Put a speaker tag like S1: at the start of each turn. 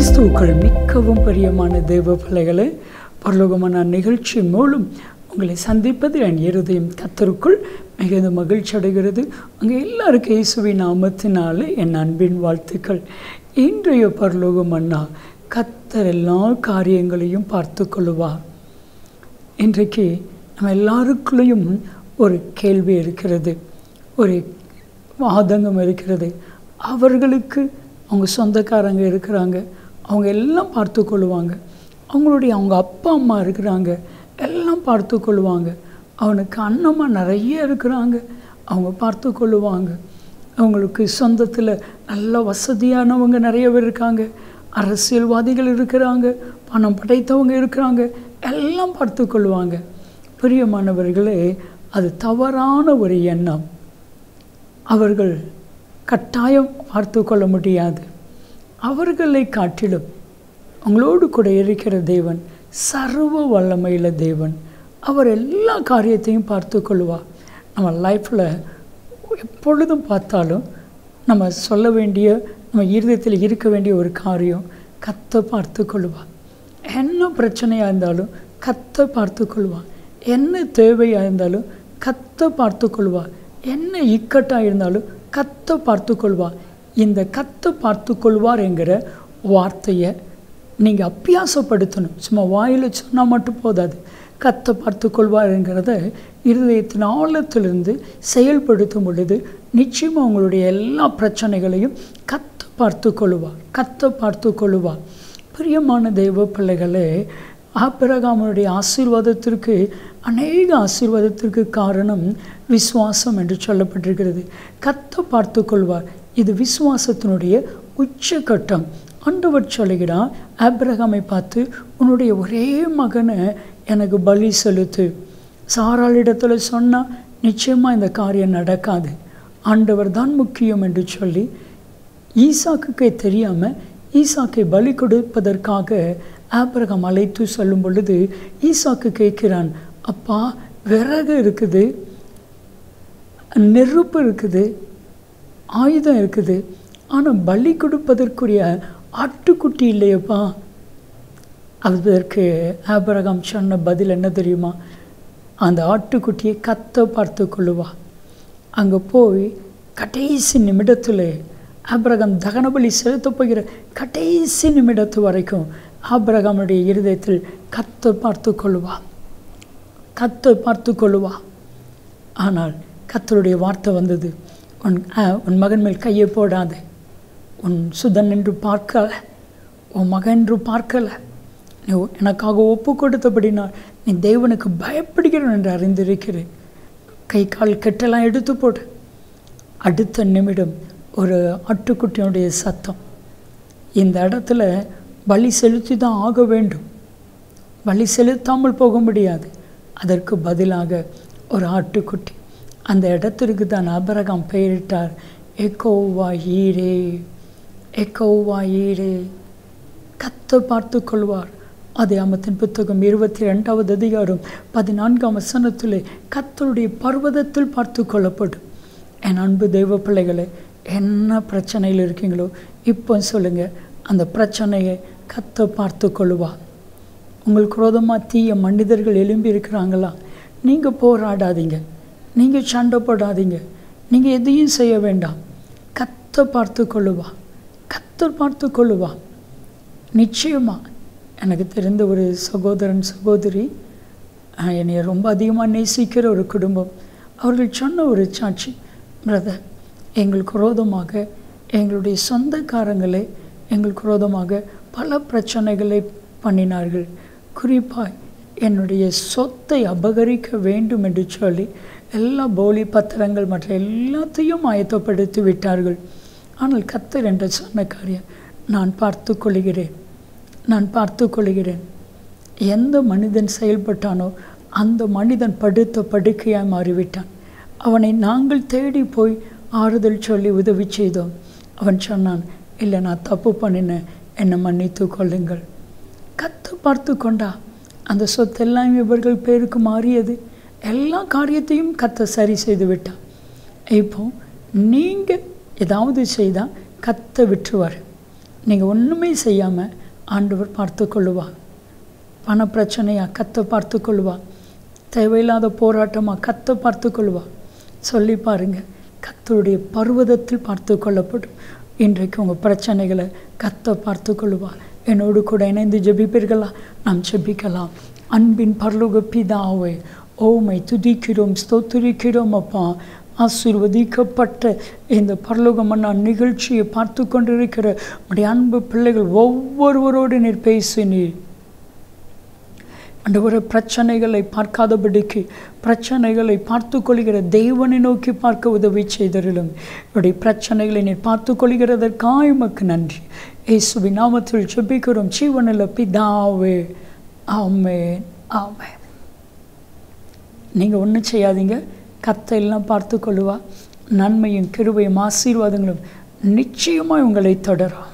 S1: கிறிஸ்துவுக்குள் மிகவும் பிரியமான தேவ பிள்ளைகளே பரலோகமான நிகழ்ச்சி மூலம் உங்களை சந்திப்பது என் இருதயம் கத்தருக்குள் மிகுந்த மகிழ்ச்சி அடைகிறது அங்கே எல்லாருக்கும் இயேசுவின் நாமத்தினாலே என் அன்பின் வாழ்த்துக்கள் இன்றைய பரலோகம் அண்ணா கத்தர் எல்லா காரியங்களையும் பார்த்து கொள்ளுவார் இன்றைக்கு நம்ம எல்லாருக்குள்ளேயும் ஒரு கேள்வி இருக்கிறது ஒரு ஆதங்கம் இருக்கிறது அவர்களுக்கு அவங்க சொந்தக்காரங்க இருக்கிறாங்க அவங்க எல்லாம் பார்த்து கொள்ளுவாங்க அவங்களுடைய அவங்க அப்பா அம்மா இருக்கிறாங்க எல்லாம் பார்த்து கொள்ளுவாங்க அவனுக்கு அண்ணம்மா நிறைய இருக்கிறாங்க அவங்க பார்த்து கொள்ளுவாங்க அவங்களுக்கு சொந்தத்தில் நல்ல வசதியானவங்க நிறைய பேர் இருக்காங்க அரசியல்வாதிகள் இருக்கிறாங்க பணம் படைத்தவங்க இருக்கிறாங்க எல்லாம் பார்த்து கொள்வாங்க பிரியமானவர்களே அது தவறான ஒரு எண்ணம் அவர்கள் கட்டாயம் பார்த்து கொள்ள முடியாது அவர்களை காட்டிலும் அவங்களோடு கூட இருக்கிற தேவன் சர்வ வல்லமையுள்ள தேவன் அவர் எல்லா காரியத்தையும் பார்த்து கொள்வார் நம்ம லைஃப்பில் எப்பொழுதும் பார்த்தாலும் நம்ம சொல்ல வேண்டிய நம்ம இருதயத்தில் இருக்க வேண்டிய ஒரு காரியம் கத்தை பார்த்து கொள்வார் என்ன பிரச்சனையாக இருந்தாலும் கத்தை பார்த்து கொள்வார் என்ன தேவையாக இருந்தாலும் கத்தை பார்த்து கொள்வார் என்ன இக்கட்டாக இருந்தாலும் கத்தை பார்த்து கொள்வார் இந்த கத்தை பார்த்து கொள்வார் என்கிற வார்த்தையை நீங்கள் அப்பியாசப்படுத்தணும் சும்மா வாயில் சொன்னால் மட்டும் போதாது கத்தை பார்த்து கொள்வாருங்கிறத இருதயத்தின் ஆழத்திலிருந்து செயல்படுத்தும் பொழுது நிச்சயமாக உங்களுடைய எல்லா பிரச்சனைகளையும் கத்தை பார்த்து கொள்வார் கத்தை பார்த்து கொள்வார் பிரியமான தெய்வ பிள்ளைகளே ஆபிரகாமனுடைய ஆசீர்வாதத்திற்கு அநேக ஆசீர்வாதத்திற்கு காரணம் விசுவாசம் என்று சொல்லப்பட்டிருக்கிறது கத்தை பார்த்து கொள்வார் இது விசுவாசத்தினுடைய உச்சகட்டம் ஆண்டவர் சொல்லுகிறார் ஆபிரகாமை பார்த்து உன்னுடைய ஒரே மகனை எனக்கு பலி செலுத்து சாராளிடத்தில் சொன்னால் நிச்சயமாக இந்த காரியம் நடக்காது ஆண்டவர் தான் முக்கியம் என்று சொல்லி ஈசாக்குக்கே தெரியாமல் ஈசாக்கை பலி கொடுப்பதற்காக ஆபிரகம் அழைத்து சொல்லும் பொழுது ஈசாக்கு கேட்கிறான் அப்பா விறகு இருக்குது நெருப்பு இருக்குது ஆயுதம் இருக்குது ஆனால் பலி கொடுப்பதற்குரிய ஆட்டுக்குட்டி இல்லையப்பா அதற்கு ஆபரகம் சொன்ன பதில் என்ன தெரியுமா அந்த ஆட்டுக்குட்டியை கத்த பார்த்து கொள்ளுவா அங்கே போய் கடைசி நிமிடத்தில் ஆபிரகம் தகனபலி செலுத்த போகிற கடைசி நிமிடத்து வரைக்கும் ஆபிரகமுடைய இருதயத்தில் கத்த பார்த்து கொள்ளுவா கத்த பார்த்து கொள்ளுவா ஆனால் கத்தருடைய வார்த்தை வந்தது உன் உன் மகன் மேல் கையை போடாது உன் சுதன் என்று பார்க்கல உன் மகன் என்று பார்க்கல நீ எனக்காக ஒப்பு கொடுத்தபடினால் நீ தேவனுக்கு பயப்படுகிறேன் என்று அறிந்திருக்கிறேன் கை கால் கெட்டெல்லாம் எடுத்து போடு அடுத்த நிமிடம் ஒரு ஆட்டுக்குட்டியினுடைய சத்தம் இந்த இடத்துல பலி செலுத்தி தான் ஆக வேண்டும் பலி செலுத்தாமல் போக முடியாது அதற்கு பதிலாக ஒரு ஆட்டுக்குட்டி அந்த இடத்திற்கு தான் அபரகம் பெயரிட்டார் எக்கோவா ஈரே எக்கோவா ஈரே கத்த பார்த்து கொள்வார் அதே அமத்தின் புத்தகம் இருபத்தி ரெண்டாவது அதிகாரம் பதினான்காம் வசனத்திலே கத்தருடைய பர்வதத்தில் பார்த்து கொள்ளப்படும் என் அன்பு தெய்வ பிள்ளைகளை என்ன பிரச்சனையில் இருக்கீங்களோ இப்போ சொல்லுங்கள் அந்த பிரச்சனையை கத்த பார்த்து கொள்வா உங்களுக்கு குரோதமாக தீய மனிதர்கள் எழும்பி இருக்கிறாங்களா நீங்கள் போராடாதீங்க நீங்கள் சண்டை போடாதீங்க நீங்கள் எதையும் செய்ய வேண்டாம் கத்த பார்த்து கொள்ளுவா கத்தர் பார்த்து கொள்ளுவா நிச்சயமாக எனக்கு தெரிந்த ஒரு சகோதரன் சகோதரி என்னை ரொம்ப அதிகமாக நேசிக்கிற ஒரு குடும்பம் அவர்கள் சொன்ன ஒரு சாட்சி பிரதர் எங்களுக்கு விரோதமாக எங்களுடைய சொந்தக்காரங்களே எங்களுக்கு விரோதமாக பல பிரச்சனைகளை பண்ணினார்கள் குறிப்பாக என்னுடைய சொத்தை அபகரிக்க வேண்டும் என்று சொல்லி எல்லா போலி பத்திரங்கள் மற்ற எல்லாத்தையும் ஆயத்தப்படுத்தி விட்டார்கள் ஆனால் கத்தர் என்று சொன்ன காரியம் நான் பார்த்து கொள்கிறேன் நான் பார்த்து கொள்கிறேன் எந்த மனிதன் செயல்பட்டானோ அந்த மனிதன் படுத்த படுக்கையாய் மாறிவிட்டான் அவனை நாங்கள் தேடி போய் ஆறுதல் சொல்லி உதவி செய்தோம் அவன் சொன்னான் இல்லை நான் தப்பு பண்ணினேன் என்னை மன்னித்து கொள்ளுங்கள் கத்து பார்த்து கொண்டா அந்த சொத்தெல்லாம் இவர்கள் பேருக்கு மாறியது எல்லா காரியத்தையும் கத்த சரி செய்து விட்டான் இப்போ நீங்கள் ஏதாவது செய்தால் கத்த விட்டுருவார் நீங்கள் ஒன்றுமே செய்யாமல் ஆண்டவர் பார்த்து கொள்ளுவார் பண பிரச்சனையாக கத்தை பார்த்து கொள்ளுவா தேவையில்லாத போராட்டமாக கத்தை பார்த்து கொள்ளுவா சொல்லி பாருங்க கத்தருடைய பர்வதத்தில் பார்த்து கொள்ளப்படும் இன்றைக்கு உங்கள் பிரச்சனைகளை கத்தை பார்த்து கொள்ளுவா என்னோடு கூட இணைந்து ஜெபிப்பீர்களா நாம் ஜெபிக்கலாம் அன்பின் பரலோக பிதாவே ஓமை துதிக்கிறோம் ஸ்தோத்திரிக்கிறோம் அப்பா ஆசீர்வதிக்கப்பட்ட இந்த பரலோகமன்னா நிகழ்ச்சியை பார்த்து கொண்டிருக்கிற உடைய அன்பு பிள்ளைகள் ஒவ்வொருவரோடு நீர் பேசினீர் ஆண்டவரே பிரச்சனைகளை பார்க்காதபடிக்கு பிரச்சனைகளை பார்த்து கொள்கிற தெய்வனை நோக்கி பார்க்க உதவி செய்தருளும் இவருடைய பிரச்சனைகளை நீர் பார்த்து கொள்கிறதற்காக உமக்கு நன்றி இயேசுவி நாமத்தில் ஜெபிக்கிறோம் ஜீவனில் பிதாவே ஆமே ஆமே நீங்கள் ஒன்றும் செய்யாதீங்க கத்தை எல்லாம் பார்த்து கொள்ளுவா நன்மையும் கிருபையும் ஆசீர்வாதங்களும் நிச்சயமாக உங்களை தொடரும்